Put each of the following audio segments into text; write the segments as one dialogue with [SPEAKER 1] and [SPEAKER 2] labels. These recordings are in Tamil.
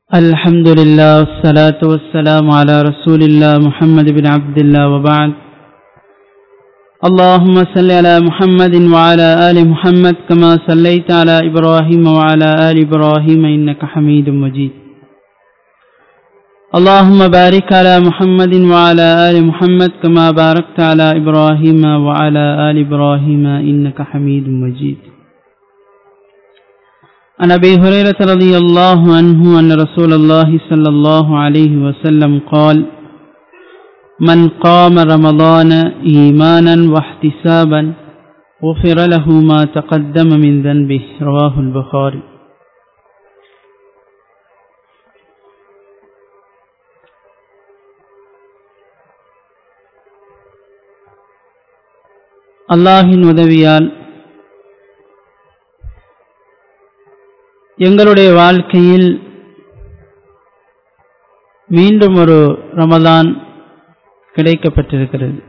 [SPEAKER 1] الحمد لله والصلاة والسلام على رسول الله محمد بن عبد الله وبعد اللهم صل على محمد وعلى آل محمد كما صليت على إبراهيم وعلى آل إبراهيم إنك حميد مجيد اللهم بارك على محمد وعلى آل محمد كما باركت على إبراهيم وعلى آل إبراهيم إنك حميد مجيد عن أبي هريرة رضي الله عنه أن رسول الله صلى الله عليه وسلم قال من قام رمضان إيمانا واحتسابا غفر له ما تقدم من ذنبه رواه البخاري அல்லாஹின் உதவியால் எங்களுடைய வாழ்க்கையில் மீண்டும் ஒரு ரமதான் கிடைக்கப்பட்டிருக்கிறது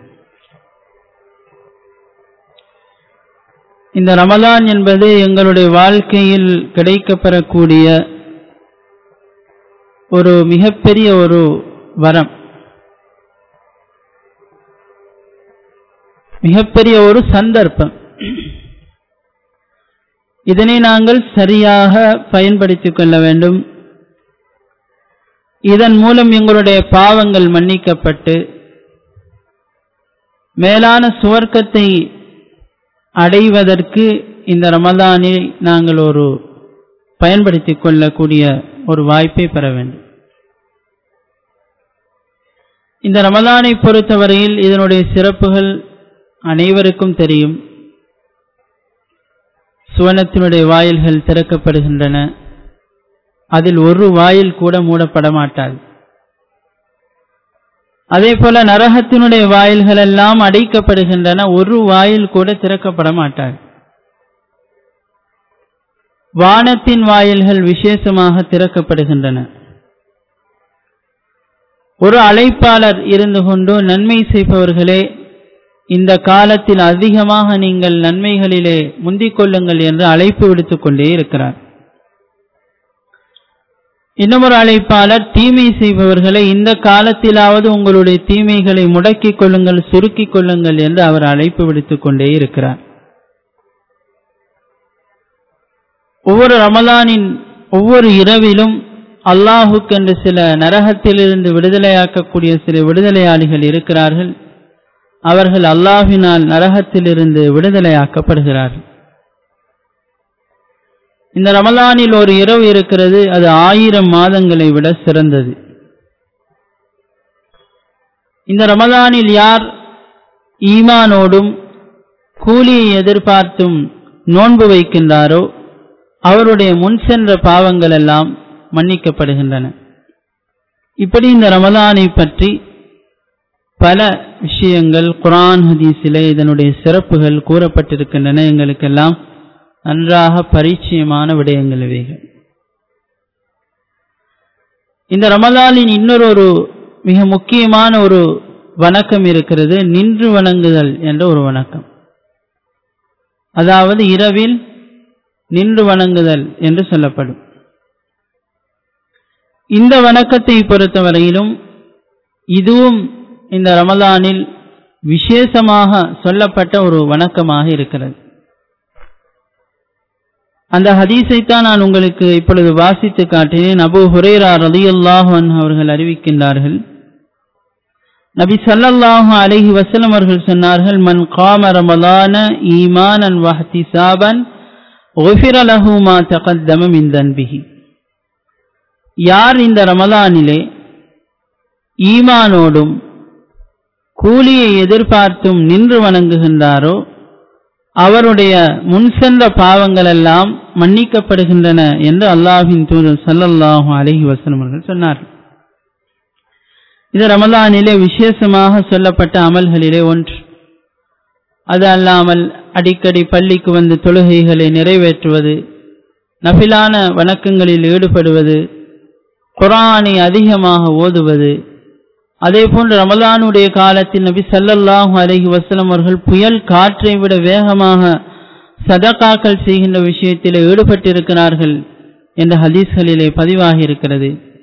[SPEAKER 1] இந்த ரமதான் என்பது எங்களுடைய வாழ்க்கையில் கிடைக்கப்பெறக்கூடிய ஒரு மிகப்பெரிய ஒரு வரம் மிகப்பெரிய ஒரு சந்தர்ப்பம் இதனை நாங்கள் சரியாக பயன்படுத்திக் கொள்ள வேண்டும் இதன் மூலம் எங்களுடைய பாவங்கள் மன்னிக்கப்பட்டு மேலான சுவர்க்கத்தை அடைவதற்கு இந்த ரமதானை நாங்கள் ஒரு பயன்படுத்திக் கொள்ளக்கூடிய ஒரு வாய்ப்பை பெற வேண்டும் இந்த ரமதானை பொறுத்தவரையில் இதனுடைய சிறப்புகள் அனைவருக்கும் தெரியும் சுவனத்தினுடைய வாயில்கள் திறக்கப்படுகின்றன அதில் ஒரு வாயில் கூட மூடப்பட மாட்டாது அதே போல நரகத்தினுடைய வாயில்கள் எல்லாம் அடைக்கப்படுகின்றன ஒரு வாயில் கூட திறக்கப்பட மாட்டாது வானத்தின் வாயில்கள் விசேஷமாக திறக்கப்படுகின்றன ஒரு அழைப்பாளர் இருந்து கொண்டு நன்மை செய்பவர்களே இந்த காலத்தில் அதிகமாக நீங்கள் நன்மைகளிலே முந்திக் கொள்ளுங்கள் என்று அழைப்பு விடுத்துக் கொண்டே இருக்கிறார் இன்னமொரு அழைப்பாளர் தீமை செய்பவர்களை இந்த காலத்திலாவது உங்களுடைய தீமைகளை முடக்கிக் கொள்ளுங்கள் சுருக்கிக் கொள்ளுங்கள் என்று அவர் அழைப்பு விடுத்துக் கொண்டே இருக்கிறார் ஒவ்வொரு ரமலானின் ஒவ்வொரு இரவிலும் அல்லாஹுக்கென்று சில நரகத்திலிருந்து விடுதலையாக்கக்கூடிய சில விடுதலையாளிகள் இருக்கிறார்கள் அவர்கள் அல்லாஹினால் நரகத்திலிருந்து விடுதலையாக்கப்படுகிறார்கள் இந்த ரமலானில் ஒரு இரவு இருக்கிறது அது ஆயிரம் மாதங்களை விட சிறந்தது இந்த ரமலானில் யார் ஈமானோடும் கூலியை எதிர்பார்த்தும் நோன்பு வைக்கின்றாரோ அவருடைய முன் சென்ற பாவங்கள் எல்லாம் மன்னிக்கப்படுகின்றன இப்படி இந்த ரமலானை பற்றி பல விஷயங்கள் குரான் ஹதீஸிலே இதனுடைய சிறப்புகள் கூறப்பட்டிருக்கின்றன எங்களுக்கெல்லாம் நன்றாக பரிச்சயமான விடயங்கள் இவைகள் இந்த ரமலானின் இன்னொரு ஒரு மிக முக்கியமான ஒரு வணக்கம் இருக்கிறது நின்று வணங்குதல் என்ற ஒரு வணக்கம் அதாவது இரவில் நின்று வணங்குதல் என்று சொல்லப்படும் இந்த வணக்கத்தை பொறுத்தவரையிலும் இதுவும் இந்த ரமலானில் விசேஷமாக சொல்லப்பட்ட ஒரு வணக்கமாக இருக்கிறது அந்த ஹதீஸைத்தான் நான் உங்களுக்கு இப்பொழுது வாசித்து காட்டினேன் அபு ஹுரேரா ரலியல்லாஹன் அவர்கள் அறிவிக்கின்றார்கள் நபி சல்லல்லாஹு அலைஹி வசலம் அவர்கள் சொன்னார்கள் மன் காம ரமலான ஈமானன் வஹ்திசாபன் ஒஃபிர லஹு மா தகத்தம மின் தன்பிஹி யார் இந்த ரமலானிலே ஈமானோடும் கூலியை எதிர்பார்த்தும் நின்று வணங்குகின்றாரோ அவருடைய முன் சென்ற பாவங்கள் எல்லாம் மன்னிக்கப்படுகின்றன என்று அல்லாஹின் தூதர் சல்லல்லாஹு அலஹி வசனம் அவர்கள் சொன்னார்கள் இது ரமலானிலே விசேஷமாக சொல்லப்பட்ட அமல்களிலே ஒன்று அது அல்லாமல் அடிக்கடி பள்ளிக்கு வந்து தொழுகைகளை நிறைவேற்றுவது நபிலான வணக்கங்களில் ஈடுபடுவது குரானை அதிகமாக ஓதுவது அதே போன்று ரமலானுடைய காலத்தில் நபி சல்லல்லாஹு அலஹி வசலம் அவர்கள் புயல் காற்றை விட வேகமாக சதகாக்கள் செய்கின்ற விஷயத்தில் ஈடுபட்டிருக்கிறார்கள் என்ற ஹதீஸ்களிலே பதிவாகி இருக்கிறது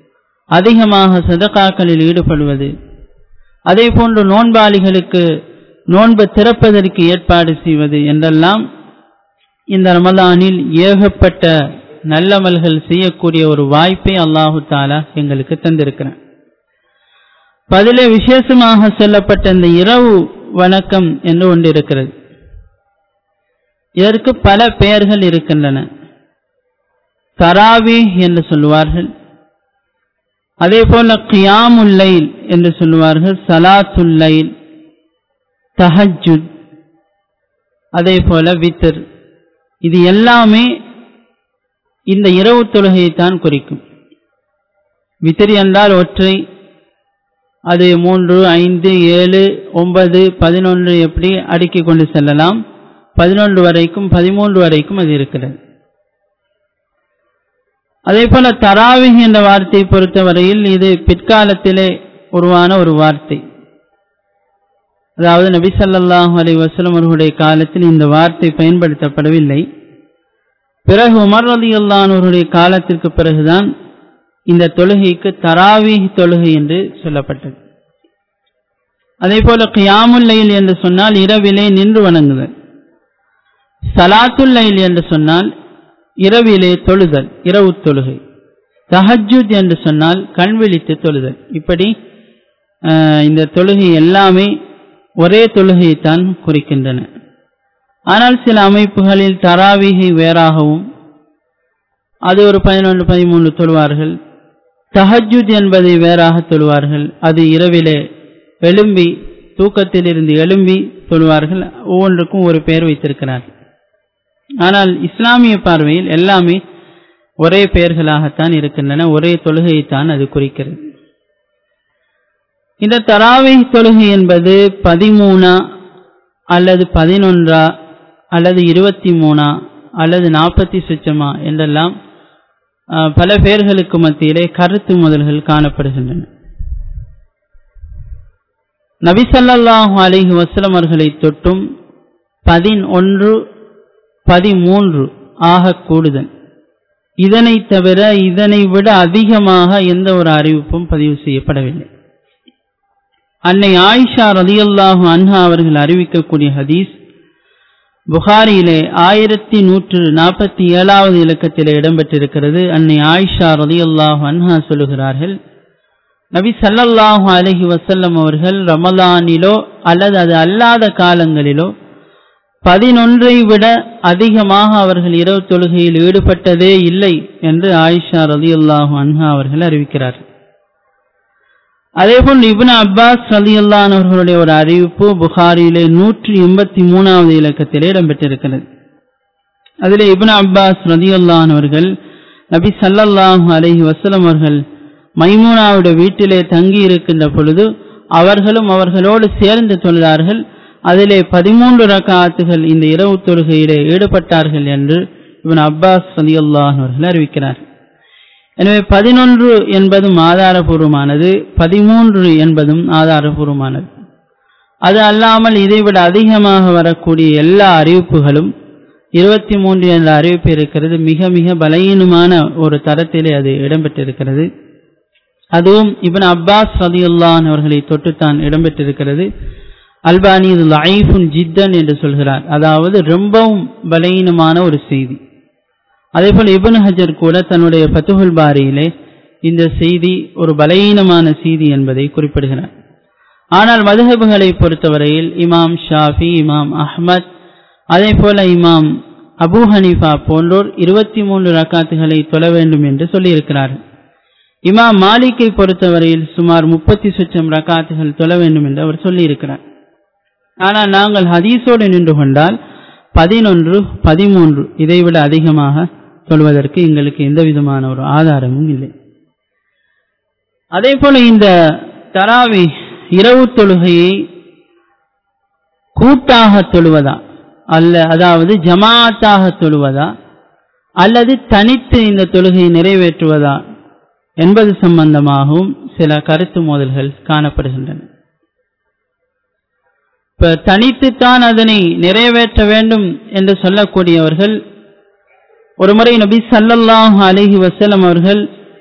[SPEAKER 1] அதிகமாக சதகாக்களில் ஈடுபடுவது அதே போன்று நோன்பாளிகளுக்கு நோன்பு திறப்பதற்கு ஏற்பாடு செய்வது என்றெல்லாம் இந்த ரமலானில் ஏகப்பட்ட நல்லமல்கள் செய்யக்கூடிய ஒரு வாய்ப்பை அல்லாஹு தாலா எங்களுக்கு தந்திருக்கிறான் பதிலே விசேஷமாக சொல்லப்பட்ட இந்த இரவு வணக்கம் என்று ஒன்று இருக்கிறது இதற்கு பல பெயர்கள் இருக்கின்றன தராவி என்று சொல்லுவார்கள் அதே போல கியாமுல்லைல் என்று சொல்லுவார்கள் சலாத்துல்லைல் தஹஜுத் அதே போல வித்தர் இது எல்லாமே இந்த இரவு தொழுகையை தான் குறிக்கும் வித்திரி என்றால் ஒற்றை அது மூன்று ஐந்து ஏழு ஒன்பது பதினொன்று எப்படி அடுக்கிக் கொண்டு செல்லலாம் பதினொன்று வரைக்கும் பதிமூன்று வரைக்கும் அது இருக்கிறது அதே போல தராவி என்ற வார்த்தையை பொறுத்தவரையில் இது பிற்காலத்திலே உருவான ஒரு வார்த்தை அதாவது நபி சல்லாஹூ அலி வசலம் அவர்களுடைய காலத்தில் இந்த வார்த்தை பயன்படுத்தப்படவில்லை பிறகு உமர் அலி அல்லானவருடைய காலத்திற்கு பிறகுதான் இந்த தொழுகைக்கு தராவி தொழுகை என்று சொல்லப்பட்டது அதே போல கியாமுல்லைல் என்று சொன்னால் இரவிலே நின்று வணங்குதல் சலாத்துல்லைல் என்று சொன்னால் இரவிலே தொழுதல் இரவு தொழுகை தஹஜுத் என்று சொன்னால் கண் விழித்து தொழுதல் இப்படி இந்த தொழுகை எல்லாமே ஒரே தொழுகையைத்தான் குறிக்கின்றன ஆனால் சில அமைப்புகளில் தராவிகை வேறாகவும் அது ஒரு பதினொன்று பதிமூன்று தொழுவார்கள் தஹஜுத் என்பதை வேறாக தொழுவார்கள் அது இரவிலே எழும்பி தூக்கத்திலிருந்து எழும்பி தொழுவார்கள் ஒவ்வொன்றுக்கும் ஒரு பெயர் வைத்திருக்கிறார்கள் ஆனால் இஸ்லாமிய பார்வையில் எல்லாமே ஒரே பெயர்களாகத்தான் இருக்கின்றன ஒரே தொழுகையைத்தான் அது குறிக்கிறது இந்த தராவை தொழுகை என்பது பதிமூணா அல்லது பதினொன்றா அல்லது இருபத்தி மூணா அல்லது நாற்பத்தி சுச்சமா என்றெல்லாம் பல பேர்களுக்கு மத்தியிலே கருத்து முதல்கள் காணப்படுகின்றன நபிசல்லாஹு அலிஹி வசலம் அவர்களை தொட்டும் பதினொன்று பதிமூன்று ஆக கூடுதல் இதனை தவிர இதனை விட அதிகமாக எந்த ஒரு அறிவிப்பும் பதிவு செய்யப்படவில்லை அன்னை ஆயிஷா ரதியல்லாஹு அன்ஹா அவர்கள் அறிவிக்கக்கூடிய ஹதீஸ் புகாரியிலே ஆயிரத்தி நூற்று நாற்பத்தி ஏழாவது இலக்கத்திலே இடம்பெற்றிருக்கிறது அன்னை ஆயிஷா ரதியல்லாஹு அன்ஹா சொல்லுகிறார்கள் நபி சல்லல்லாஹு அலஹி வசல்லம் அவர்கள் ரமலானிலோ அல்லது அது அல்லாத காலங்களிலோ பதினொன்றை விட அதிகமாக அவர்கள் இரவு தொழுகையில் ஈடுபட்டதே இல்லை என்று ஆயிஷா ரதியுல்லாஹு அன்ஹா அவர்கள் அறிவிக்கிறார்கள் அதேபோல் இப்னு அப்பாஸ் ரலியல்லான் அவர்களுடைய ஒரு அறிவிப்பு புகாரியிலே நூற்றி எண்பத்தி மூணாவது இலக்கத்திலே இடம்பெற்றிருக்கிறது அதிலே இப்னு அப்பாஸ் ரலியல்லான் அவர்கள் நபி சல்லல்லாஹு அலைஹி வசலம் அவர்கள் மைமூனாவுடைய வீட்டிலே தங்கி இருக்கின்ற பொழுது அவர்களும் அவர்களோடு சேர்ந்து தொழுதார்கள் அதிலே பதிமூன்று ரகாத்துகள் இந்த இரவு தொழுகையிலே ஈடுபட்டார்கள் என்று இவன் அப்பாஸ் ரலியல்லான் அவர்கள் அறிவிக்கிறார் எனவே பதினொன்று என்பதும் ஆதாரபூர்வமானது பதிமூன்று என்பதும் ஆதாரபூர்வமானது அது அல்லாமல் இதைவிட அதிகமாக வரக்கூடிய எல்லா அறிவிப்புகளும் இருபத்தி மூன்று என்ற அறிவிப்பு இருக்கிறது மிக மிக பலகீனமான ஒரு தரத்திலே அது இடம்பெற்றிருக்கிறது அதுவும் இவன் அப்பாஸ் ரதியுல்லான் அவர்களை தொட்டுத்தான் இடம்பெற்றிருக்கிறது அல்பானி இது லைஃபுன் ஜித்தன் என்று சொல்கிறார் அதாவது ரொம்பவும் பலகீனமான ஒரு செய்தி அதே போல் இபுன் ஹஜர் கூட தன்னுடைய பத்துகுல் பாரியிலே இந்த செய்தி ஒரு பலகீனமான செய்தி என்பதை குறிப்பிடுகிறார் ஆனால் மதுஹபுகளை பொறுத்தவரையில் இமாம் ஷாஃபி இமாம் அஹ்மத் அதே போல இமாம் அபு ஹனீஃபா போன்றோர் இருபத்தி மூன்று ரக்காத்துகளை தொழ வேண்டும் என்று சொல்லியிருக்கிறார்கள் இமாம் மாலிக்கை பொறுத்தவரையில் சுமார் முப்பத்தி சுச்சம் ரக்காத்துகள் தொழ வேண்டும் என்று அவர் சொல்லியிருக்கிறார் ஆனால் நாங்கள் ஹதீஸோடு நின்று கொண்டால் பதினொன்று பதிமூன்று இதைவிட அதிகமாக சொல்வதற்கு எங்களுக்கு எந்த விதமான ஒரு ஆதாரமும் இல்லை அதே போல இந்த தராவி இரவு தொழுகையை கூட்டாக தொழுவதா அல்ல அதாவது ஜமாத்தாக தொழுவதா அல்லது தனித்து இந்த தொழுகையை நிறைவேற்றுவதா என்பது சம்பந்தமாகவும் சில கருத்து மோதல்கள் காணப்படுகின்றன இப்ப தனித்துத்தான் அதனை நிறைவேற்ற வேண்டும் என்று சொல்லக்கூடியவர்கள் ஒருமுறை நபி சல்லல்லாஹு அலிஹி வசலம் அவர்கள்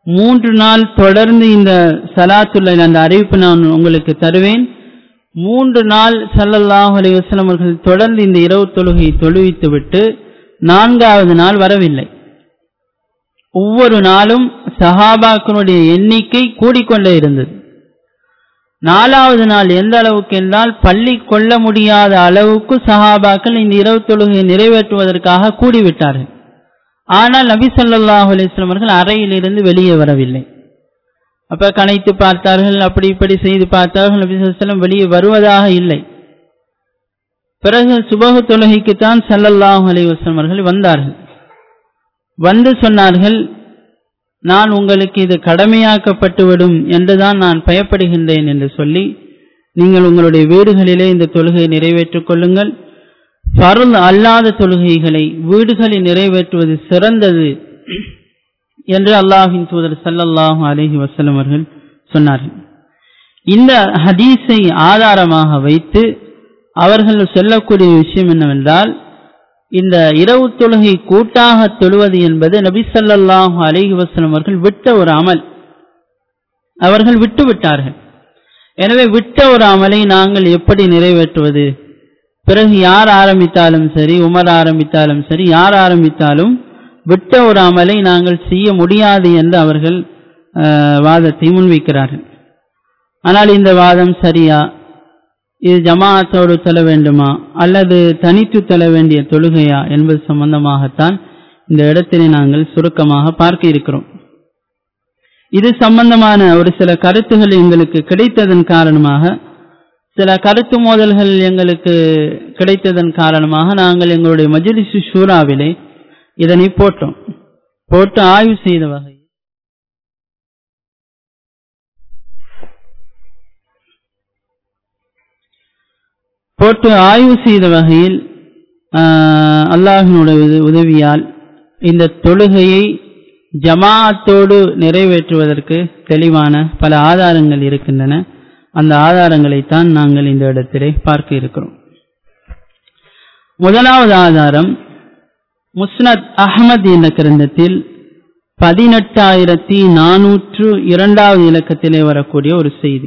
[SPEAKER 1] மூன்று நாள் தொடர்ந்து இந்த சலாத்துள்ள அந்த அறிவிப்பு நான் உங்களுக்கு தருவேன் மூன்று நாள் சல்லல்லாஹு அலைஹி வஸல்லம் அவர்கள் தொடர்ந்து இந்த இரவு தொழுகையை தொழுவித்து விட்டு நான்காவது நாள் வரவில்லை ஒவ்வொரு நாளும் சஹாபாக்களுடைய எண்ணிக்கை கூடிக்கொண்டே இருந்தது நாலாவது நாள் எந்த அளவுக்கு என்றால் பள்ளி கொள்ள முடியாத அளவுக்கு சஹாபாக்கள் இந்த இரவு தொழுகையை நிறைவேற்றுவதற்காக கூடிவிட்டார்கள் ஆனால் நபி ஸல்லல்லாஹு அலைஹி வஸல்லம் அவர்கள் அறையிலிருந்து வெளியே வரவில்லை அப்ப கணைத்து பார்த்தார்கள் அப்படி இப்படி செய்து பார்த்தார்கள் நபி ஸல்லல்லாஹு அலைஹி வஸல்லம் வெளியே வருவதாக இல்லை பிறகு சுபஹ தொழுகைக்குத்தான் ஸல்லல்லாஹு அலைஹி வஸல்லம் அவர்கள் வந்தார்கள் வந்து சொன்னார்கள் நான் உங்களுக்கு இது கடமையாக்கப்பட்டுவிடும் என்றுதான் நான் பயப்படுகின்றேன் என்று சொல்லி நீங்கள் உங்களுடைய வீடுகளிலே இந்த தொழுகையை நிறைவேற்றிக் கொள்ளுங்கள் பருள் அல்லாத தொழுகைகளை வீடுகளில் நிறைவேற்றுவது சிறந்தது என்று அல்லாஹின் தூதர் சல்லல்லாஹு அலைஹி வஸல்லம் அவர்கள் சொன்னார்கள் இந்த ஹதீஸை ஆதாரமாக வைத்து அவர்கள் சொல்லக்கூடிய விஷயம் என்னவென்றால் இந்த இரவு தொழுகை கூட்டாக தொழுவது என்பது நபி ஸல்லல்லாஹு அலைஹி வஸல்லம் அவர்கள் விட்ட ஒரு அமல் அவர்கள் விட்டு விட்டார்கள் எனவே விட்ட ஒரு அமலை நாங்கள் எப்படி நிறைவேற்றுவது பிறகு யார் ஆரம்பித்தாலும் சரி உமர் ஆரம்பித்தாலும் சரி யார் ஆரம்பித்தாலும் விட்ட ஒரு அமலை நாங்கள் செய்ய முடியாது என்று அவர்கள் வாதத்தை முன்வைக்கிறார்கள் ஆனால் இந்த வாதம் சரியா இது ஜமாஅத்தோடு தொழ வேண்டுமா அல்லது தனித்து தொழ வேண்டிய தொழுகையா என்பது சம்பந்தமாகத்தான் இந்த இடத்திலே நாங்கள் சுருக்கமாக பார்க்க இருக்கிறோம் இது சம்பந்தமான ஒரு சில கருத்துகள் எங்களுக்கு கிடைத்ததன் காரணமாக சில கருத்து மோதல்கள் எங்களுக்கு கிடைத்ததன் காரணமாக நாங்கள் எங்களுடைய மஜ்லிசு ஷூராவிலே இதனை போட்டோம் போட்டு ஆய்வு செய்த வகை போட்டு ஆய்வு செய்த வகையில் அல்லாஹினுடைய உதவியால் இந்த தொழுகையை ஜமாஅத்தோடு நிறைவேற்றுவதற்கு தெளிவான பல ஆதாரங்கள் இருக்கின்றன அந்த ஆதாரங்களைத்தான் நாங்கள் இந்த இடத்திலே பார்க்க இருக்கிறோம் முதலாவது ஆதாரம் முஸ்னத் அஹமத் என்ற கிரந்தத்தில் பதினெட்டாயிரத்தி நானூற்று இரண்டாவது இலக்கத்திலே வரக்கூடிய ஒரு செய்தி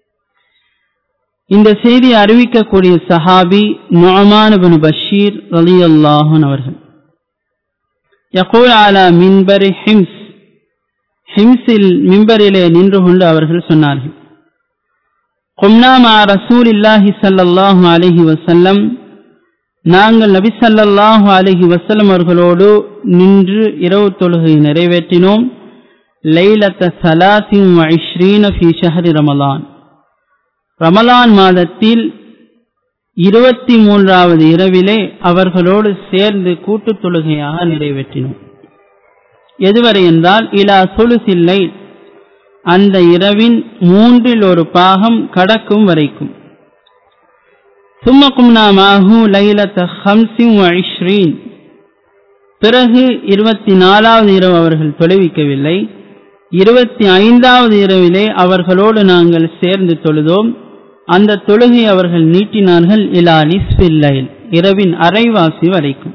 [SPEAKER 1] இந்த செய்தி அறிவிக்கக்கூடிய சஹாபி நுஅமான் பின் பஷீர் ரலியல்லாஹன் அவர்கள் யகூல் அலா மின்பரி ஹிம்ஸ் ஹிம்ஸில் மிம்பரிலே நின்று கொண்டு அவர்கள் சொன்னார்கள் கும்னா மா ரசூலில்லாஹி ஸல்லல்லாஹு அலைஹி வஸல்லம் நாங்கள் நபி ஸல்லல்லாஹு அலைஹி வஸல்லம் அவர்களோடு நின்று இரவு தொழுகை நிறைவேற்றினோம் லைலத்த சலாசின் வ இஷ்ரீன ஃபி ஷஹரி ரமலான் ரமலான் மாதத்தில் இருபத்தி மூன்றாவது இரவிலே அவர்களோடு சேர்ந்து கூட்டு தொழுகையாக நிறைவேற்றினோம் எதுவரை என்றால் இலா சொலுசில்லை அந்த இரவின் மூன்றில் ஒரு பாகம் கடக்கும் வரைக்கும் சும்மக்கும் நாமாகு லைலத்த ஹம்சிம் ஐஸ்ரீன் பிறகு இருபத்தி நாலாவது இரவு அவர்கள் தொலைவிக்கவில்லை இருபத்தி ஐந்தாவது இரவிலே அவர்களோடு நாங்கள் சேர்ந்து தொழுதோம் அந்த தொழுகை அவர்கள் நீட்டினார்கள் இலா நிஸ்பில்லைல் இரவின் அரைவாசி வரைக்கும்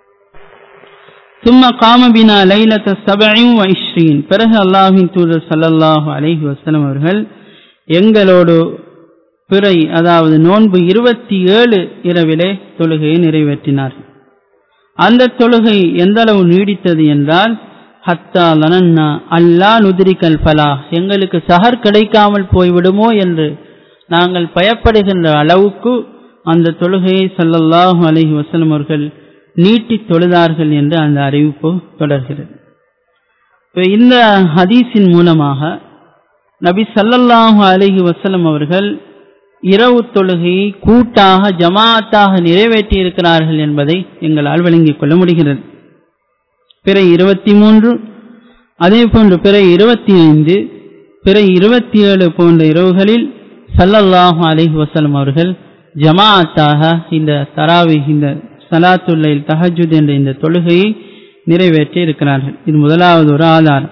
[SPEAKER 1] சும்ம காமபினா லைலத்த சபையும் வைஸ்ரீன் பிறகு அல்லாஹின் தூதர் சல்லல்லாஹு அலைஹி வசலம் அவர்கள் எங்களோடு பிறை அதாவது நோன்பு இருபத்தி ஏழு இரவிலே தொழுகையை நிறைவேற்றினார்கள் அந்த தொழுகை எந்த அளவு நீடித்தது என்றால் ஹத்தா லனன்னா அல்லா நுதிரிக்கல் ஃபலா எங்களுக்கு சஹர் கிடைக்காமல் போய்விடுமோ என்று நாங்கள் பயப்படுகின்ற அளவுக்கு அந்த தொழுகையை சல்லல்லாஹு அலஹி வசலம் அவர்கள் நீட்டி தொழுதார்கள் என்று அந்த அறிவிப்பு தொடர்கிறது இந்த ஹதீஸின் மூலமாக நபி சல்லல்லாஹு அலஹி வசலம் அவர்கள் இரவு தொழுகையை கூட்டாக ஜமாத்தாக நிறைவேற்றி இருக்கிறார்கள் என்பதை எங்களால் விளங்கிக் கொள்ள முடிகிறது பிற இருபத்தி மூன்று அதே போன்று பிற இருபத்தி ஐந்து பிற இருபத்தி ஏழு போன்ற இரவுகளில் சல்லல்லாஹு அலிஹி வசலம் அவர்கள் ஜமாஅத்தாக இந்த தராவி இந்த சலாத்துல்லைல் தஹஜுத் என்ற இந்த தொழுகையை நிறைவேற்றி இருக்கிறார்கள் இது முதலாவது ஒரு ஆதாரம்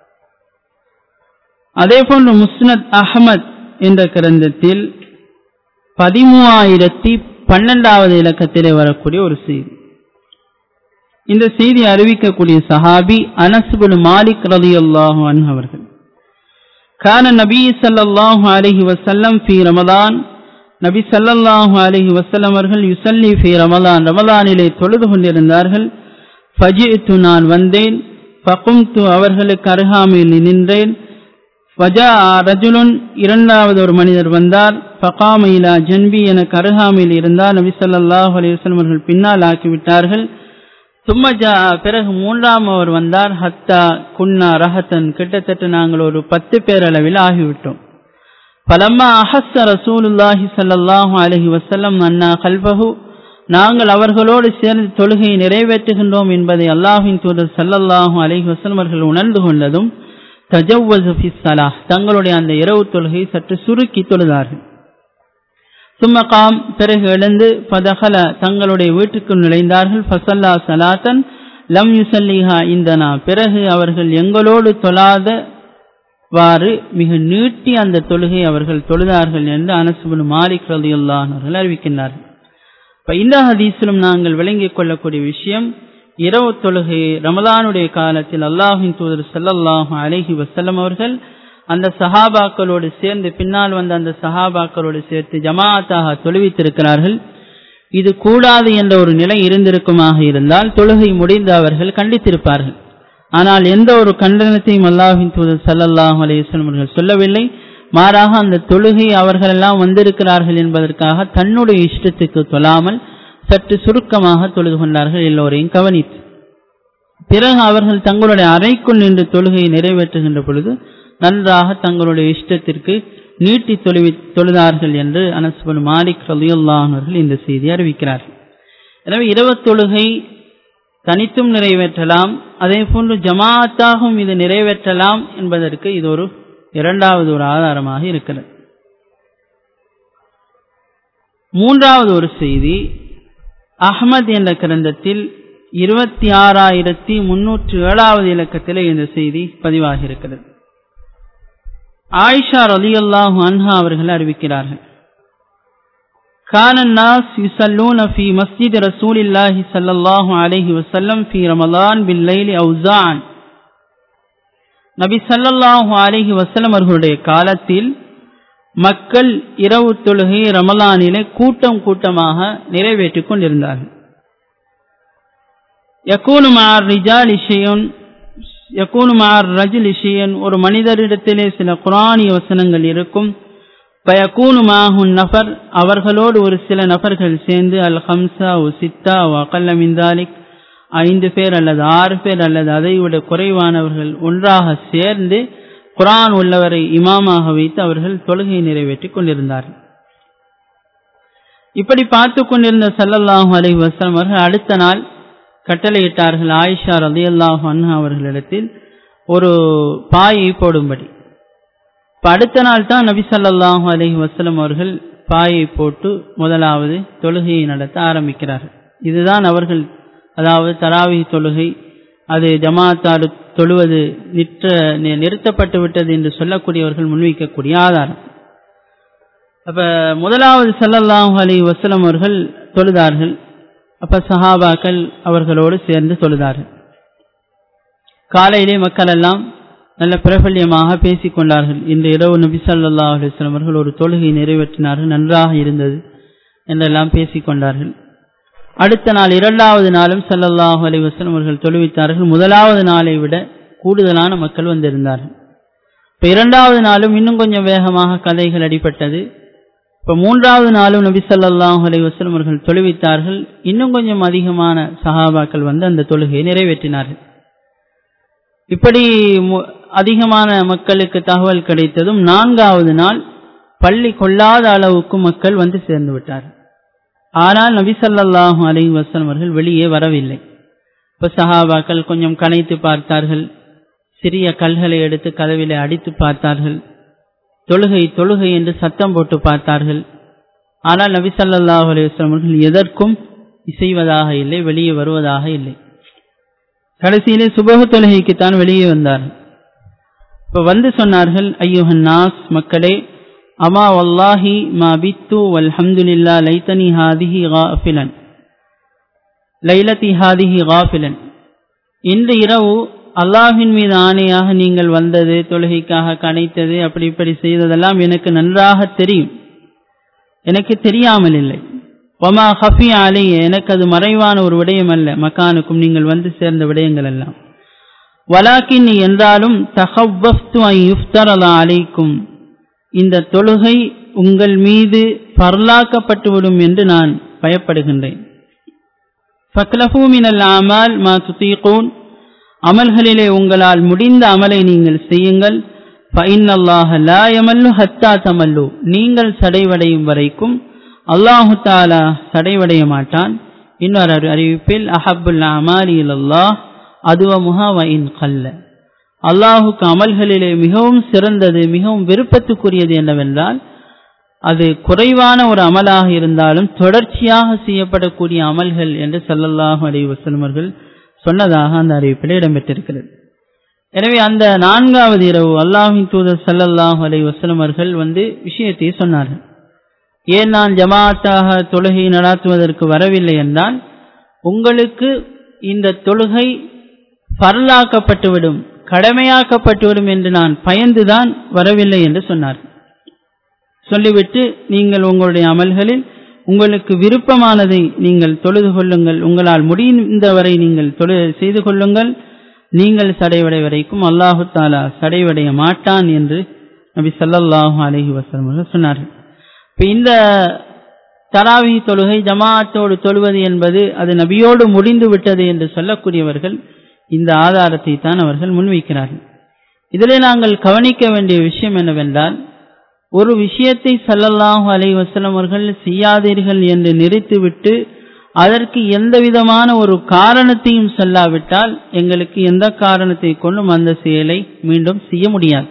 [SPEAKER 1] அதே போன்று முஸ்னத் அஹமத் என்ற கிரந்தத்தில் பதிமூவாயிரத்தி பன்னெண்டாவது இலக்கத்திலே வரக்கூடிய ஒரு செய்தி இந்த செய்தி அறிவிக்கக்கூடிய சஹாபி அனஸ்புல் மாலிக் ரலியல்லாஹு அன்ஹு அவர்கள் கான நபி ஸல்லல்லாஹு அலைஹி வஸல்லம் ஃபீ ரமதான் நபி ஸல்லல்லாஹு அலைஹி வஸல்லம் அவர்கள் யுஸல்லி ஃபீ ரமலான் ரமலானிலே தொழுது கொண்டிருந்தார்கள் ஃபஜித்து நான் வந்தேன் ஃபகும்து அவர்களுக்கு அருகாமையில் நின்றேன் வஜா ரஜுலுன் இரண்டாவது ஒரு மனிதர் வந்தார் ஃபகாம இலா ஜன்பி எனக்கு அருகாமையில் இருந்தார் நபி ஸல்லல்லாஹு அலைஹி வஸல்லம் அவர்கள் பின்னால் ஆக்கிவிட்டார்கள் சும்மஜா பிறகு மூன்றாம் அவர் வந்தார் ஹத்தா குன்னா ரஹத்தன் கிட்டத்தட்ட நாங்கள் ஒரு பத்து பேர் அளவில் ஆகிவிட்டோம் பலம்மா அஹஸ்ஸ ரசூலுல்லாஹி ஸல்லல்லாஹு அலைஹி வஸல்லம் அன்னா கல்பஹு நாங்கள் அவர்களோடு சேர்ந்து தொழுகையை நிறைவேற்றுகின்றோம் என்பதை அல்லாஹின் தூதர் ஸல்லல்லாஹு அலைஹி வஸல்லம் அவர்கள் உணர்ந்து கொண்டதும் தஜவ்வஸ ஃபி ஸலாஹ் தங்களுடைய அந்த இரவு தொழுகை சற்று சுருக்கி தொழுதார்கள் சும்ம காம் பிறகு எழுந்து பதகல தங்களுடைய வீட்டுக்கு நுழைந்தார்கள் ஃபசல்லா சலாத்தன் லம் யுசல்லிஹா இந்தனா பிறகு அவர்கள் எங்களோடு தொழாதவாறு மிக நீட்டி அந்த தொழுகை அவர்கள் தொழுதார்கள் என்று அனசுபுன் மாலிக் ரலியுல்லாஹ் அவர்கள் அறிவிக்கின்றார்கள் இப்ப இந்த ஹதீஸிலும் நாங்கள் விளங்கிக் கொள்ளக்கூடிய விஷயம் இரவு தொழுகை ரமலானுடைய காலத்தில் அல்லாஹின் தூதர் ஸல்லல்லாஹு அலைஹி வஸல்லம் அவர்கள் அந்த சஹாபாக்களோடு சேர்ந்து பின்னால் வந்த அந்த சஹாபாக்களோடு சேர்த்து ஜமாஅத்தாக தொழுவித்திருக்கிறார்கள் இது கூடாது என்ற ஒரு நிலை இருந்திருக்குமாக இருந்தால் தொழுகை முடிந்து அவர்கள் கண்டித்திருப்பார்கள் ஆனால் எந்த ஒரு கண்டனத்தையும் அல்லாஹின் தூதர் ஸல்லல்லாஹு அலைஹி வஸல்லம் அவர்கள் சொல்லவில்லை மாறாக அந்த தொழுகை அவர்களெல்லாம் வந்திருக்கிறார்கள் என்பதற்காக தன்னுடைய இஷ்டத்துக்கு தொழாமல் சற்று சுருக்கமாக தொழுது கொண்டார்கள் எல்லோரையும் கவனித்து பிறகு அவர்கள் தங்களுடைய அறைக்குள் நின்று தொழுகையை நிறைவேற்றுகின்ற பொழுது நன்றாக தங்களுடைய இஷ்டத்திற்கு நீட்டி தொழுவி தொழுதார்கள் என்று அனஸ்பன் மாலிக் ரலியுல்லாஹர்கள் இந்த செய்தி அறிவிக்கிறார்கள் எனவே இரவு தொழுகை தனித்தும் நிறைவேற்றலாம் அதே போன்று ஜமாஅத்தாகவும் இது நிறைவேற்றலாம் என்பதற்கு இது ஒரு இரண்டாவது ஒரு ஆதாரமாக இருக்கிறது மூன்றாவது ஒரு செய்தி அஹ்மத் என்ற கிரந்தத்தில் இருபத்தி ஆறாயிரத்தி முன்னூற்று ஏழாவது இலக்கத்திலே இந்த செய்தி பதிவாகி இருக்கிறது ஆயிஷா ரலியல்லாஹு அன்ஹா அவர்கள் அறிவிக்கிறார்கள் كان الناس يصلون في مسجد رسول الله صلى الله عليه وسلم في رمضان بالليل أوزاعا நபி சல்லல்லாஹு அலைஹி வஸல்லம் அவர்களுடைய காலத்தில் மக்கள் இரவு தொழுகை ரமலானிலே கூட்டம் கூட்டமாக நிறைவேற்றிக் கொண்டிருந்தார்கள் யக்கூனு மார் ரிஜால் இஷையுன் யக்கூனு மார் ரஜில் இஷையன் ஒரு மனிதரிடத்திலே சில குரானிய வசனங்கள் இருக்கும் பயக்கூனு மாஹுன் நபர் அவர்களோடு ஒரு சில நபர்கள் சேர்ந்து அல் ஹம்சா ஒ சித்தா ஒ அகல்ல மிந்தாலிக் ஐந்து பேர் அல்லது ஆறு பேர் அல்லது அதை விட குறைவானவர்கள் ஒன்றாக சேர்ந்து குரான் உள்ளவரை இமாமாக வைத்து அவர்கள் தொழுகை நிறைவேற்றிக் கொண்டிருந்தார்கள் இப்படி பார்த்து கொண்டிருந்த சல்லல்லாஹு அலைஹி வஸல்லம் அவர்கள் அடுத்த நாள் கட்டளையிட்டார்கள் ஆயிஷா ரலியல்லாஹு அன்ஹா அவர்களிடத்தில் ஒரு பாயை போடும்படி இப்ப அடுத்த நாள் தான் நபி ஸல்லல்லாஹு அலைஹி வஸல்லம் அவர்கள் பாயை போட்டு முதலாவது தொழுகையை நடத்த ஆரம்பிக்கிறார்கள் இதுதான் அவர்கள் அதாவது தராவி தொழுகை அது ஜமாத்தாடு தொழுவது நிற்ற நிறுத்தப்பட்டு விட்டது என்று சொல்லக்கூடியவர்கள் முன்வைக்கக்கூடிய ஆதாரம் அப்ப முதலாவது சல்லல்லாஹு அலி வசலம் அவர்கள் தொழுதார்கள் அப்ப சஹாபாக்கள் அவர்களோடு சேர்ந்து தொழுதார்கள் காலையிலே மக்கள் எல்லாம் நல்ல பிரபல்யமாக பேசிக் கொண்டார்கள் இன்று இரவு நபி சல்லா அலிஸ்லாம் அவர்கள் ஒரு தொழுகை நிறைவேற்றினார்கள் நன்றாக இருந்தது என்றெல்லாம் பேசிக் கொண்டார்கள் அடுத்த நாள் இரண்டாவது நாளும் சல்லல்லாஹு அலி வஸ்லம் அவர்கள் தொழுவித்தார்கள் முதலாவது நாளை விட கூடுதலான மக்கள் வந்திருந்தார்கள் இப்ப இரண்டாவது நாளும் இன்னும் கொஞ்சம் வேகமாக கதைகள் அடிபட்டது இப்ப மூன்றாவது நாளும் நபி சல்லாஹூ அலி வஸ்லம் அவர்கள் தொழுவித்தார்கள் இன்னும் கொஞ்சம் அதிகமான சஹாபாக்கள் வந்து அந்த தொழுகையை நிறைவேற்றினார்கள் இப்படி அதிகமான மக்களுக்கு தகவல் கிடைத்ததும் நான்காவது நாள் பள்ளி கொள்ளாத அளவுக்கு மக்கள் வந்து சேர்ந்து விட்டார்கள் ஆனால் நபி சல்லாஹூ அலி வசலம் அவர்கள் வெளியே வரவில்லை இப்போ சஹாபாக்கள் கொஞ்சம் கனைத்து பார்த்தார்கள் சிறிய கல்களை எடுத்து கதவிலே அடித்து பார்த்தார்கள் தொழுகை தொழுகை என்று சத்தம் போட்டு பார்த்தார்கள் ஆனால் நபி சல்லாஹூ அலி வஸ்லம் அவர்கள் எதற்கும் இசைவதாக இல்லை வெளியே வருவதாக இல்லை கடைசியிலே சுபக தொழுகைக்குத்தான் வெளியே வந்தார்கள் இப்போ வந்து சொன்னார்கள் ஐயோஹன் நாஸ் மக்களே அமா வல்லாஹி மா பித்து வல்ஹம்துலில்லா லைத்தனி ஹாதிஹி காஃபிலன் லைலத்தி ஹாதிஹி காஃபிலன் இன்று இரவு அல்லாஹின் மீது ஆணையாக நீங்கள் வந்தது தொழுகைக்காக கணைத்தது அப்படி இப்படி செய்ததெல்லாம் எனக்கு நன்றாக தெரியும் எனக்கு தெரியாமல் இல்லை ஒமா ஹஃபி அலை எனக்கு அது மறைவான ஒரு விடயம் அல்ல மக்கானுக்கும் நீங்கள் வந்து சேர்ந்த விடயங்கள் எல்லாம் வலாக்கின் என்றாலும் தஹவ்வஃப்து ஐ யுஃப்தரலா அலைக்கும் இந்த தொழுகை உங்கள் மீது பரலாக்கப்பட்டுவிடும் என்று நான் பயப்படுகின்றேன் ஃபக்லஹூ மினல் அமால் மா துதீகூன் அமல்களிலே உங்களால் முடிந்த அமலை நீங்கள் செய்யுங்கள் ஃபைன்னல்லாஹ லா யமல்லு ஹத்தா தமல்லு நீங்கள் சடைவடையும் வரைக்கும் அல்லாஹு தாலா சடைவடைய மாட்டான் இன்னொரு அறிவிப்பில் அஹப்புல் அமாலி அல்லாஹ் அதுவ முஹாவின் கல்ல அல்லாஹுக்கு அமல்களிலே மிகவும் சிறந்தது மிகவும் விருப்பத்துக்குரியது என்னவென்றால் அது குறைவான ஒரு அமலாக இருந்தாலும் தொடர்ச்சியாக செய்யப்படக்கூடிய அமல்கள் என்று சல்லல்லாஹு அலி வசல்மர்கள் சொன்னதாக அந்த அறிவிப்பில் இடம்பெற்றிருக்கிறது எனவே அந்த நான்காவது இரவு அல்லாஹின் தூதர் சல்லல்லாஹு அலை வசலமர்கள் வந்து விஷயத்தை சொன்னார்கள் ஏன் நான் ஜமாத்தாக தொழுகை நடாத்துவதற்கு வரவில்லை என்றால் உங்களுக்கு இந்த தொழுகை பரலாக்கப்பட்டுவிடும் கடமையாக்கப்பட்டுவிடும் என்று நான் பயந்துதான் வரவில்லை என்று சொன்னார் சொல்லிவிட்டு நீங்கள் உங்களுடைய அமல்களில் உங்களுக்கு விருப்பமானதை நீங்கள் தொழுது கொள்ளுங்கள் உங்களால் முடிந்தவரை நீங்கள் தொழு செய்து கொள்ளுங்கள் நீங்கள் சடைவடை வரைக்கும் அல்லாஹு தாலா சடைவடைய மாட்டான் என்று நபி சல்லாஹூ அலஹி வசலம் சொன்னார்கள் இப்போ இந்த தராவி தொழுகை ஜமாத்தோடு தொழுவது என்பது அது நபியோடு முடிந்து விட்டது என்று சொல்லக்கூடியவர்கள் இந்த ஆதாரத்தை தான் அவர்கள் முன்வைக்கிறார்கள் இதில் நாங்கள் கவனிக்க வேண்டிய விஷயம் என்னவென்றால் ஒரு விஷயத்தை சல்லல்லாஹு அலை வசலம் அவர்கள் செய்யாதீர்கள் என்று நிறுத்திவிட்டு அதற்கு எந்த விதமான ஒரு காரணத்தையும் சொல்லாவிட்டால் எங்களுக்கு எந்த காரணத்தை கொண்டும் அந்த செயலை மீண்டும் செய்ய முடியாது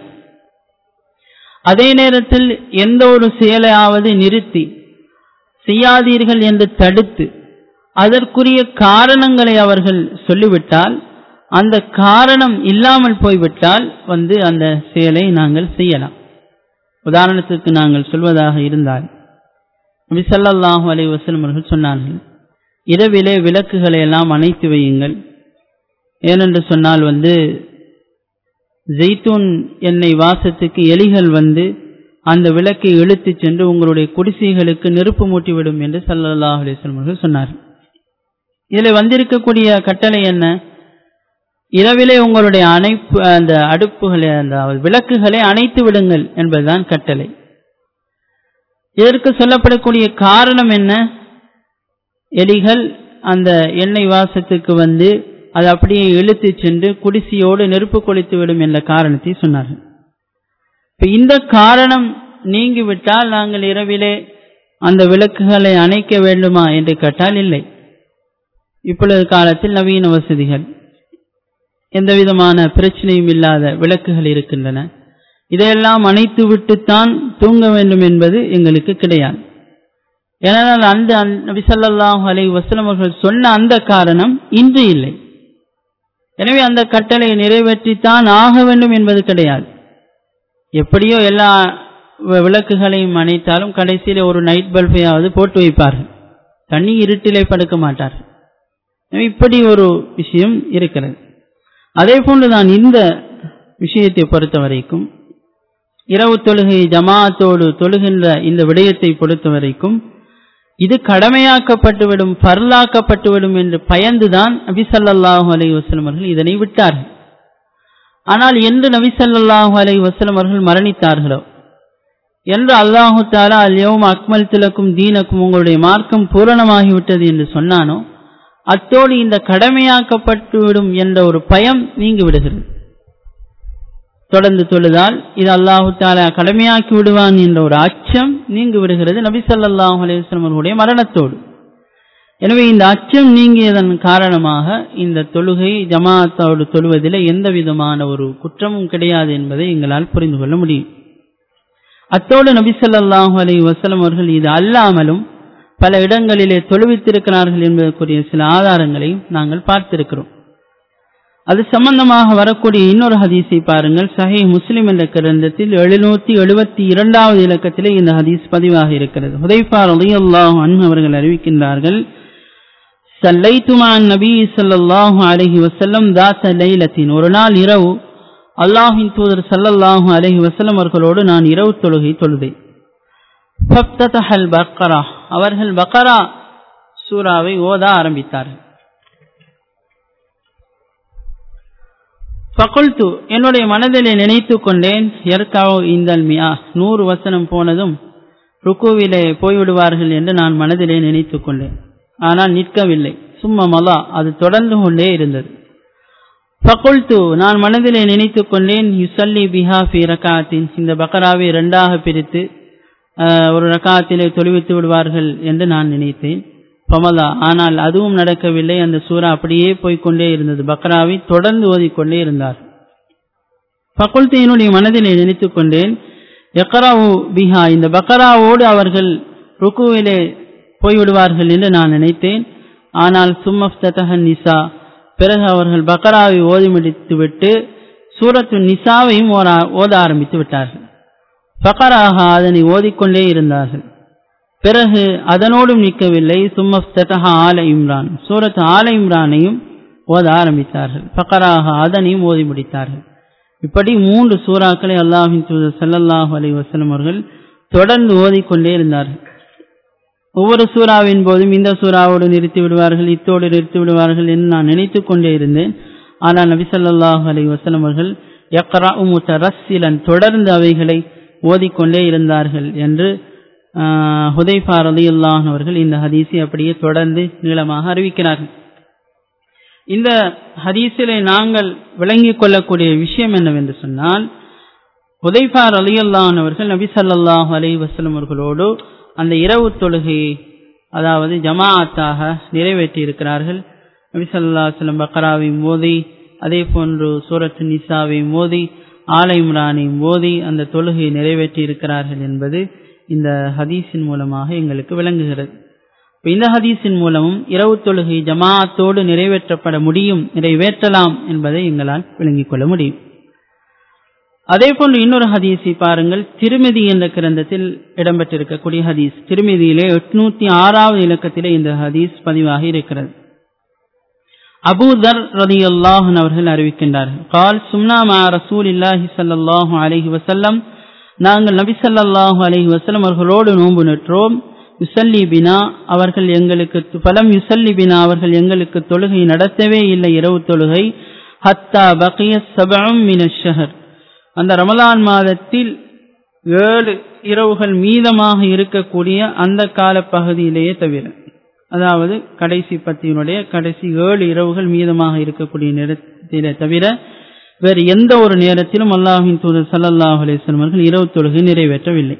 [SPEAKER 1] அதே நேரத்தில் எந்த ஒரு செயலையாவது நிறுத்தி செய்யாதீர்கள் என்று தடுத்து அதற்குரிய காரணங்களை அவர்கள் சொல்லிவிட்டால் அந்த காரணம் இல்லாமல் போய்விட்டால் வந்து அந்த செயலை நாங்கள் செய்யலாம் உதாரணத்துக்கு நாங்கள் சொல்வதாக இருந்தால் நபி ஸல்லல்லாஹு அலைஹி வஸல்லம் அவர்கள் சொன்னார்கள் இரவிலே விளக்குகளை எல்லாம் அணைத்து வையுங்கள் ஏனென்று சொன்னால் வந்து ஜெய்தூன் எண்ணெய் வாசத்துக்கு எலிகள் வந்து அந்த விளக்கை இழுத்துச் சென்று உங்களுடைய குடிசைகளுக்கு நெருப்பு மூட்டிவிடும் என்று சல்லல்லாஹு அலைஹி வஸல்லம் அவர்கள் சொன்னார் இதில் வந்திருக்கக்கூடிய கட்டளை என்ன இரவிலே உங்களுடைய அணைப்பு அந்த அடுப்புகளை அந்த விளக்குகளை அணைத்து விடுங்கள் என்பதுதான் கட்டளை இதற்கு சொல்லப்படக்கூடிய காரணம் என்ன எலிகள் அந்த எண்ணெய் வாசத்துக்கு வந்து அது அப்படியே இழுத்து சென்று குடிசையோடு நெருப்பு கொளித்து விடும் என்ற காரணத்தை சொன்னார்கள் இப்ப இந்த காரணம் நீங்கிவிட்டால் நாங்கள் இரவிலே அந்த விளக்குகளை அணைக்க வேண்டுமா என்று கேட்டால் இல்லை இப்பொழுது காலத்தில் நவீன வசதிகள் எந்த விதமான பிரச்சனையும் இல்லாத விளக்குகள் இருக்கின்றன இதையெல்லாம் அணைத்து விட்டுத்தான் தூங்க வேண்டும் என்பது எங்களுக்கு கிடையாது ஏனென்றால் அந்த நபிசல்லாஹு அலை வசலம் அவர்கள் சொன்ன அந்த காரணம் இன்று இல்லை எனவே அந்த கட்டளை நிறைவேற்றித்தான் ஆக வேண்டும் என்பது கிடையாது எப்படியோ எல்லா விளக்குகளையும் அணைத்தாலும் கடைசியில் ஒரு நைட் பல்பையாவது போட்டு வைப்பார்கள் தண்ணி இருட்டிலே படுக்க மாட்டார்கள் இப்படி ஒரு விஷயம் இருக்கிறது அதே போன்றுதான் இந்த விஷயத்தை பொறுத்த வரைக்கும் இரவு தொழுகை ஜமாத்தோடு தொழுகின்ற இந்த விடயத்தை பொறுத்த வரைக்கும் இது கடமையாக்கப்பட்டுவிடும் பரலாக்கப்பட்டுவிடும் என்று பயந்துதான் நபிசல்லாஹு அலை வசலம் அவர்கள் இதனை விட்டார்கள் ஆனால் என்று நபிசல்லாஹு அலை வசலம் அவர்கள் மரணித்தார்களோ என்று அல்லாஹு தாலா அல்யவும் அக்மல் திலக்கும் தீனக்கும் உங்களுடைய மார்க்கம் பூரணமாகிவிட்டது என்று சொன்னானோ அத்தோடு இந்த கடமையாக்கப்பட்டுவிடும் என்ற ஒரு பயம் நீங்கி விடுகிறது தொடர்ந்து தொழுதால் இது அல்லாஹு தாலா கடமையாக்கி விடுவான் என்ற ஒரு அச்சம் நீங்கி விடுகிறது நபி சல்லாஹூ அலையம் அவர்களுடைய மரணத்தோடு எனவே இந்த அச்சம் நீங்கியதன் காரணமாக இந்த தொழுகை ஜமாத்தோடு தொழுவதில் எந்த விதமான ஒரு குற்றமும் கிடையாது என்பதை எங்களால் புரிந்து கொள்ள முடியும் அத்தோடு நபி சொல்லாஹு அலி வசலம் அவர்கள் இது அல்லாமலும் பல இடங்களிலே தொழுவித்திருக்கிறார்கள் என்பதற்குரிய சில ஆதாரங்களையும் நாங்கள் பார்த்திருக்கிறோம் அது சம்பந்தமாக வரக்கூடிய இன்னொரு ஹதீஸை பாருங்கள் சஹி முஸ்லிம் என்ற கிரந்தத்தில் எழுநூத்தி எழுபத்தி இரண்டாவது இலக்கத்திலே இந்த ஹதீஸ் பதிவாக இருக்கிறது ஹுதைஃபா ரலியல்லாஹு அன்ஹு அவர்கள் அறிவிக்கின்றார்கள் சல்லைத்துமான் நபி ஸல்லல்லாஹு அலைஹி வஸல்லம் தாத்த லைலத்தின் ஒரு நாள் இரவு அல்லாஹின் தூதர் ஸல்லல்லாஹு அலைஹி வஸல்லம் அவர்களோடு நான் இரவு தொழுகை தொழுதேன் ஃபப்ததஹல் பக்கரா அவர்கள் பக்கரா சூராவை ஓத ஆரம்பித்தார்கள் ஃபகுல்து என்னுடைய மனதிலே நினைத்து கொண்டேன் எர்காவோ இந்தல் மியா நூறு வசனம் போனதும் ருக்குவிலே போய்விடுவார்கள் என்று நான் மனதிலே நினைத்து கொண்டேன் ஆனால் நிற்கவில்லை சும்மா மலா அது தொடர்ந்து கொண்டே இருந்தது ஃபகுல்து நான் மனதிலே நினைத்து கொண்டேன் யுசல்லி பிஹா ஃபி ரகாத்தின் இந்த பக்கராவை இரண்டாக பிரித்து ஒரு ரகாத்திலே தொழுவித்து விடுவார்கள் என்று நான் நினைத்தேன் பமலா ஆனால் அதுவும் நடக்கவில்லை அந்த சூறா அப்படியே போய்கொண்டே இருந்தது பக்ராவை தொடர்ந்து ஓதிக்கொண்டே இருந்தார் பக்குல்து என்னுடைய மனதிலே நினைத்து கொண்டேன் எக்கராவு பிஹா இந்த பக்கராவோடு அவர்கள் ருக்குவிலே போய்விடுவார்கள் என்று நான் நினைத்தேன் ஆனால் சும்மப்தகன் நிசா பிறகு அவர்கள் பக்கராவை ஓதி முடித்துவிட்டு சூரத்து நிசாவையும் ஓத ஆரம்பித்து விட்டார்கள் பக்கராக அதனை ஓதிக்கொண்டே இருந்தார்கள் பிறகு அதனோடும் நிற்கவில்லை சும்மப்தகா ஆல இம்ரான் சூரத் ஆல இம்ரானையும் ஓத ஆரம்பித்தார்கள் பக்கராக அதனையும் ஓதி முடித்தார்கள் இப்படி மூன்று சூறாக்களை அல்லாஹின் தூதர் சல்லல்லாஹு அலி வசலம் அவர்கள் தொடர்ந்து ஓதிக்கொண்டே இருந்தார்கள் ஒவ்வொரு சூறாவின் போதும் இந்த சூறாவோடு நிறுத்தி விடுவார்கள் இத்தோடு நிறுத்தி விடுவார்கள் என்று நான் நினைத்து கொண்டே இருந்தேன் ஆனால் நபி சொல்லாஹு அலி வசலம் அவர்கள் யக்ரா முத்தரசிலன் தொடர்ந்து அவைகளை ஓதிக்கொண்டே இருந்தார்கள் என்று ஹுதைஃபா ரலியுல்லாஹ் அவர்கள் இந்த ஹதீஸை அப்படியே தொடர்ந்து நீளமாக அறிவிக்கிறார்கள் இந்த ஹதீஸிலே நாங்கள் விளங்கிக் கொள்ளக்கூடிய விஷயம் என்னவென்று சொன்னால் ஹுதைஃபா ரலியுல்லாஹ் அவர்கள் நபி சல்லாஹூ அலி வசலம் அவர்களோடு அந்த இரவு தொழுகையை அதாவது ஜமாஅத்தாக நிறைவேற்றி இருக்கிறார்கள் நபி சல்லா சொல்லம் பக்கராவை மோதி அதே போன்று சூரத் நிசாவை மோதி ஆலை இம்ரானை மோதி அந்த தொழுகையை நிறைவேற்றி இருக்கிறார்கள் என்பது இந்த ஹதீஸின் மூலமாக எங்களுக்கு விளங்குகிறது இந்த ஹதீஸின் மூலமும் இரவு தொழுகை ஜமாஅத்தோடு நிறைவேற்றப்பட முடியும் நிறைவேற்றலாம் என்பதை எங்களால் விளங்கிக் கொள்ள முடியும் அதே போன்று இன்னொரு ஹதீஸை பாருங்கள் திருமதி என்ற கிரந்தத்தில் இடம்பெற்றிருக்கக்கூடிய ஹதீஸ் திருமதியிலே எட்நூத்தி ஆறாவது இலக்கத்திலே இந்த ஹதீஸ் பதிவாக இருக்கிறது அபூதர் ரதி அல்லாஹன் அவர்கள் அறிவிக்கின்றார்கள் கால் சும்னா மா ரசூல் இல்லாஹி சல்லாஹூ அலஹி வசல்லம் நாங்கள் நபி சல்லாஹூ அலஹி வசல்லம் அவர்களோடு நோன்பு நற்றோம் யுசல்லி பினா அவர்கள் எங்களுக்கு பலம் யுசல்லி பினா அவர்கள் எங்களுக்கு தொழுகை நடத்தவே இல்லை இரவு தொழுகை ஹத்தா பக்கிய சபம் மினஷஹர் அந்த ரமலான் மாதத்தில் ஏழு இரவுகள் மீதமாக இருக்கக்கூடிய அந்த கால பகுதியிலேயே தவிர அதாவது கடைசி பத்தியினுடைய கடைசி ஏழு இரவுகள் மீதமாக இருக்கக்கூடிய நேரத்திலே தவிர வேறு எந்த ஒரு நேரத்திலும் அல்லாஹின் தூதர் சல்லாஹ் அலிஸ்லம் அவர்கள் இரவு தொழுகை நிறைவேற்றவில்லை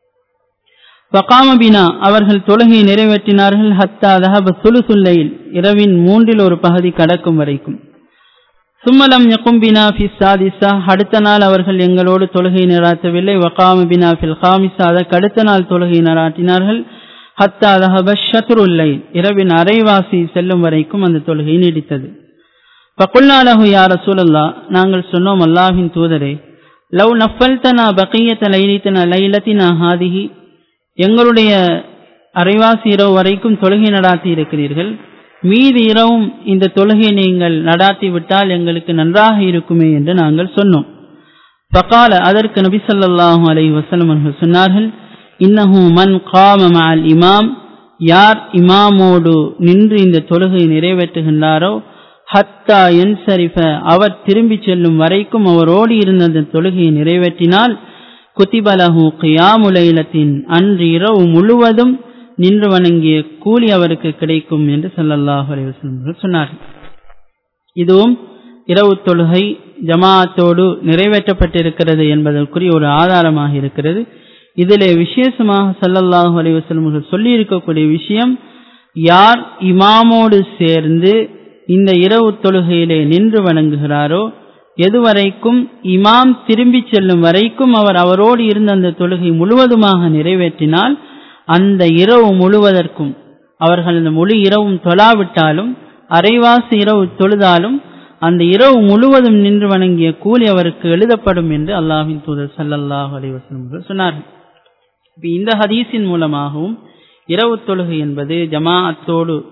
[SPEAKER 1] பகாமபினா அவர்கள் தொழுகையை நிறைவேற்றினார்கள் ஹத்தா தஹப சுலுசுல்லையில் இரவின் மூன்றில் ஒரு பகுதி கடக்கும் வரைக்கும் சும்மலம் யகும்பினா ஃபி சாதிசா அடுத்த நாள் அவர்கள் எங்களோடு தொழுகை நிராட்டவில்லை வகாம பினா ஃபில் ஹாமிசா அதற்கு அடுத்த நாள் தொழுகை நிராட்டினார்கள் ஹத்தா தஹப ஷத்ருல்லை இரவின் அரைவாசி செல்லும் வரைக்கும் அந்த தொழுகை நீடித்தது பகுல்நாளகு யார சூழல்லா நாங்கள் சொன்னோம் அல்லாஹின் தூதரே லவ் நஃபல்தனா பகையத்த லைலித்தனா லைலத்தினா ஹாதிஹி எங்களுடைய அரைவாசி இரவு வரைக்கும் தொழுகை நடாத்தி இருக்கிறீர்கள் மீதி இரவும் இந்த தொழுகை நீங்கள் நடாத்தி விட்டால் எங்களுக்கு நன்றாக இருக்குமே என்று நாங்கள் சொன்னோம் பகால அதற்கு நபி சொல்லாஹு அலை வசலம் அவர்கள் சொன்னார்கள் இன்னஹு மன் காம மால் இமாம் யார் இமாமோடு நின்று இந்த தொழுகை நிறைவேற்றுகின்றாரோ ஹத்தா என் சரிஃப அவர் திரும்பி செல்லும் வரைக்கும் அவரோடு இருந்த அந்த தொழுகையை நிறைவேற்றினால் குத்திபலஹு கியாமுலைலத்தின் அன்று இரவு முழுவதும் நின்று வணங்கிய கூலி அவருக்கு கிடைக்கும் என்று சல்லல்லாஹு அலைவசம் சொன்னார்கள் இதுவும் இரவு தொழுகை ஜமாஅத்தோடு நிறைவேற்றப்பட்டிருக்கிறது என்பதற்குரிய ஒரு ஆதாரமாக இருக்கிறது இதிலே விசேஷமாக சல்லல்லாஹு அலைவசம் சொல்லி இருக்கக்கூடிய விஷயம் யார் இமாமோடு சேர்ந்து இந்த இரவு தொழுகையிலே நின்று வணங்குகிறாரோ எதுவரைக்கும் இமாம் திரும்பி செல்லும் வரைக்கும் அவர் அவரோடு இருந்த அந்த தொழுகை முழுவதுமாக நிறைவேற்றினால் அந்த இரவு முழுவதற்கும் அவர்கள் அந்த முழு இரவும் தொழாவிட்டாலும் அரைவாசி இரவு தொழுதாலும் அந்த இரவு முழுவதும் நின்று வணங்கிய கூலி அவருக்கு எழுதப்படும் என்று அல்லாஹின் தூதர் சல்லல்லாஹ் அலிவசனம் சொன்னார்கள் இந்த ஹதீஸின் மூலமாகவும் இரவு தொழுகை என்பது ஜமாஅத்தோடு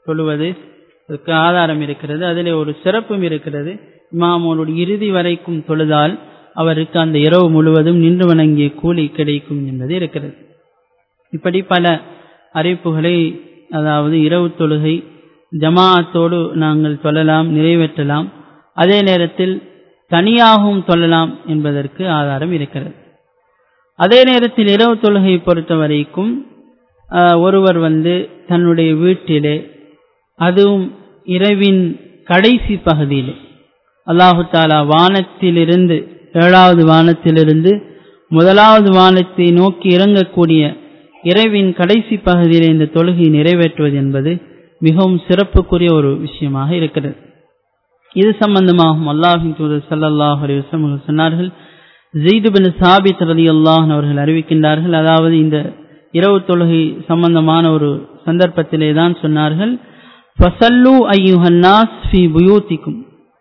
[SPEAKER 1] தொழுவது அதற்கு ஆதாரம் இருக்கிறது அதிலே ஒரு சிறப்பும் இருக்கிறது இமாமோடு இறுதி வரைக்கும் தொழுதால் அவருக்கு அந்த இரவு முழுவதும் நின்று வணங்கிய கூலி கிடைக்கும் என்பது இருக்கிறது இப்படி பல அறிவிப்புகளை அதாவது இரவு தொழுகை ஜமாஅத்தோடு நாங்கள் தொழலாம் நிறைவேற்றலாம் அதே நேரத்தில் தனியாகவும் தொழலாம் என்பதற்கு ஆதாரம் இருக்கிறது அதே நேரத்தில் இரவு தொழுகையை பொறுத்த வரைக்கும் ஒருவர் வந்து தன்னுடைய வீட்டிலே அதுவும் இரவின் கடைசி பகுதியிலே அல்லாஹு தாலா வானத்திலிருந்து ஏழாவது வானத்திலிருந்து முதலாவது வானத்தை நோக்கி இறங்கக்கூடிய இரவின் கடைசி பகுதியில் இந்த தொழுகையை நிறைவேற்றுவது என்பது மிகவும் சிறப்புக்குரிய ஒரு விஷயமாக இருக்கிறது இது சம்பந்தமாகவும் அல்லாஹின் தூதர் சல்லாஹ் அலிவசம் சொன்னார்கள் ஜெய்து பின் சாபித் ரதி அல்லாஹன் அவர்கள் அறிவிக்கின்றார்கள் அதாவது இந்த இரவு தொழுகை சம்பந்தமான ஒரு சந்தர்ப்பத்திலே தான் சொன்னார்கள் ஃபசல்லு ஐயுஹன்னாஸ் ஃபி புயூத்திக்கும்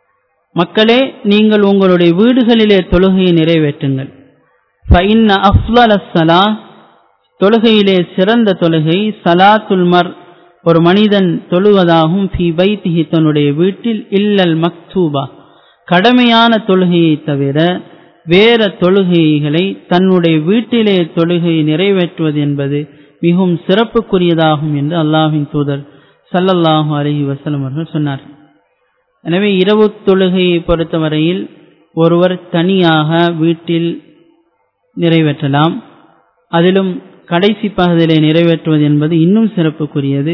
[SPEAKER 1] மக்களே நீங்கள் உங்களுடைய வீடுகளிலே தொழுகையை நிறைவேற்றுங்கள் ஃபைன்ன அஃப்லல் சலா தொழுகையிலே சிறந்த தொழுகை சலாத்துல் மர் ஒரு மனிதன் தொழுவதாகும் ஃபி பைத்திஹி தன்னுடைய வீட்டில் இல்லல் மக்தூபா கடமையான தொழுகையை தவிர வேற தொழுகைகளை தன்னுடைய வீட்டிலே தொழுகையை நிறைவேற்றுவது என்பது மிகவும் சிறப்புக்குரியதாகும் என்று அல்லாஹின் தூதர் சல்லல்லாஹு அலஹி வசலம் அவர்கள் சொன்னார்கள் எனவே இரவு தொழுகையை பொறுத்தவரையில் ஒருவர் தனியாக வீட்டில் நிறைவேற்றலாம் அதிலும் கடைசி பகுதியிலே நிறைவேற்றுவது என்பது இன்னும் சிறப்புக்குரியது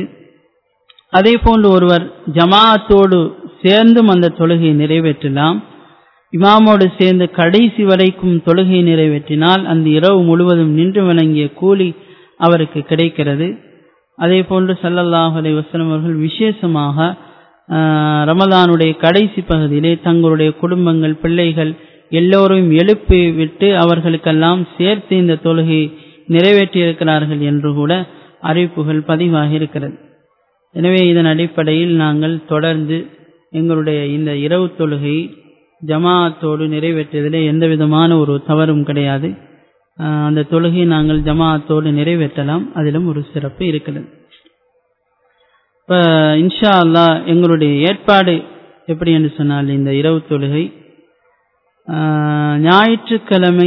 [SPEAKER 1] அதே போன்று ஒருவர் ஜமாஅத்தோடு சேர்ந்தும் அந்த தொழுகையை நிறைவேற்றலாம் இமாமோடு சேர்ந்து கடைசி வரைக்கும் தொழுகை நிறைவேற்றினால் அந்த இரவு முழுவதும் நின்று வணங்கிய கூலி அவருக்கு கிடைக்கிறது அதே போன்று சல்லல்லாஹ் அலை வசலம் அவர்கள் விசேஷமாக ரமதானுடைய கடைசி பகுதியிலே தங்களுடைய குடும்பங்கள் பிள்ளைகள் எல்லோரையும் எழுப்பி விட்டு அவர்களுக்கெல்லாம் சேர்த்து இந்த தொழுகை நிறைவேற்றியிருக்கிறார்கள் என்று கூட அறிவிப்புகள் பதிவாகி இருக்கிறது எனவே இதன் அடிப்படையில் நாங்கள் தொடர்ந்து எங்களுடைய இந்த இரவு தொழுகை ஜமாஅத்தோடு நிறைவேற்றியதிலே எந்த விதமான ஒரு தவறும் கிடையாது அந்த தொழுகையை நாங்கள் ஜமாஅத்தோடு நிறைவேற்றலாம் அதிலும் ஒரு சிறப்பு இருக்கிறது இப்போ இன்ஷா அல்லா எங்களுடைய ஏற்பாடு எப்படி என்று சொன்னால் இந்த இரவு தொழுகை ஞாயிற்றுக்கிழமை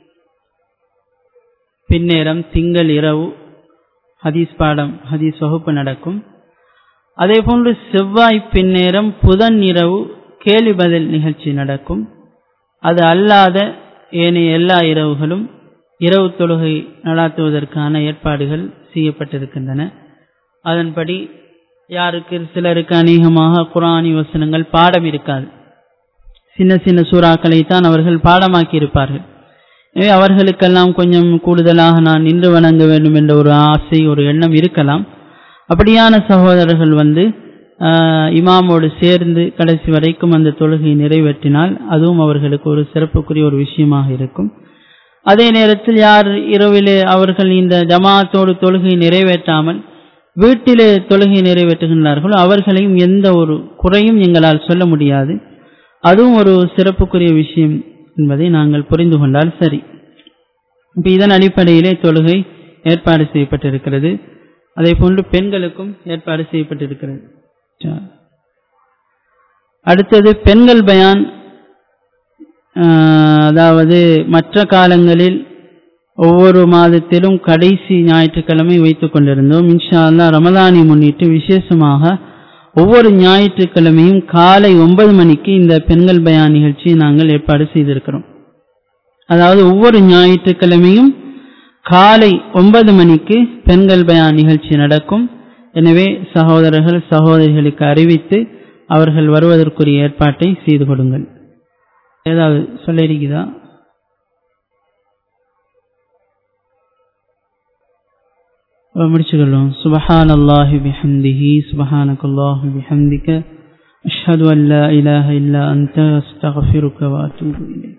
[SPEAKER 1] பின்னேரம் திங்கள் இரவு ஹதீஸ் பாடம் ஹதீஸ் வகுப்பு நடக்கும் அதே போன்று செவ்வாய் பின்னேரம் புதன் இரவு கேலி பதில் நிகழ்ச்சி நடக்கும் அது அல்லாத ஏனைய எல்லா இரவுகளும் இரவு தொழுகை நடாத்துவதற்கான ஏற்பாடுகள் செய்யப்பட்டிருக்கின்றன அதன்படி யாருக்கு சிலருக்கு அநேகமாக குரானி வசனங்கள் பாடம் இருக்காது சின்ன சின்ன சூறாக்களை தான் அவர்கள் பாடமாக்கி இருப்பார்கள் எனவே அவர்களுக்கெல்லாம் கொஞ்சம் கூடுதலாக நான் நின்று வணங்க வேண்டும் என்ற ஒரு ஆசை ஒரு எண்ணம் இருக்கலாம் அப்படியான சகோதரர்கள் வந்து இமாமோடு சேர்ந்து கடைசி வரைக்கும் அந்த தொழுகையை நிறைவேற்றினால் அதுவும் அவர்களுக்கு ஒரு சிறப்புக்குரிய ஒரு விஷயமாக இருக்கும் அதே நேரத்தில் யார் இரவிலே அவர்கள் இந்த ஜமாத்தோடு தொழுகை நிறைவேற்றாமல் வீட்டிலே தொழுகை நிறைவேற்றுகின்றார்களோ அவர்களையும் எந்த ஒரு குறையும் எங்களால் சொல்ல முடியாது அதுவும் ஒரு சிறப்புக்குரிய விஷயம் என்பதை நாங்கள் புரிந்து கொண்டால் சரி இப்போ இதன் அடிப்படையிலே தொழுகை ஏற்பாடு செய்யப்பட்டிருக்கிறது அதே போன்று பெண்களுக்கும் ஏற்பாடு செய்யப்பட்டிருக்கிறது அடுத்தது பெண்கள் பயான் அதாவது மற்ற காலங்களில் ஒவ்வொரு மாதத்திலும் கடைசி ஞாயிற்றுக்கிழமை வைத்துக் கொண்டிருந்தோம் இன்ஷா அல்லா ரமதானை முன்னிட்டு விசேஷமாக ஒவ்வொரு ஞாயிற்றுக்கிழமையும் காலை ஒன்பது மணிக்கு இந்த பெண்கள் பயான் நிகழ்ச்சியை நாங்கள் ஏற்பாடு செய்திருக்கிறோம் அதாவது ஒவ்வொரு ஞாயிற்றுக்கிழமையும் காலை ஒன்பது மணிக்கு பெண்கள் பயான் நிகழ்ச்சி நடக்கும் எனவே சகோதரர்கள் சகோதரிகளுக்கு அறிவித்து அவர்கள் வருவதற்குரிய ஏற்பாட்டை செய்து கொடுங்கள் ஏதாவது சொல்ல இருக்குதா முடிச்சுக்கொள்ளும் சுபஹான் அல்லாஹி பிஹம்திஹி சுபஹானக் அல்லாஹி பிஹம்திக அஷ்ஹது அன் லா இலாஹ இல்லா அன்த அஸ்தக்ஃபிருக வ அத்தூபு இலைக்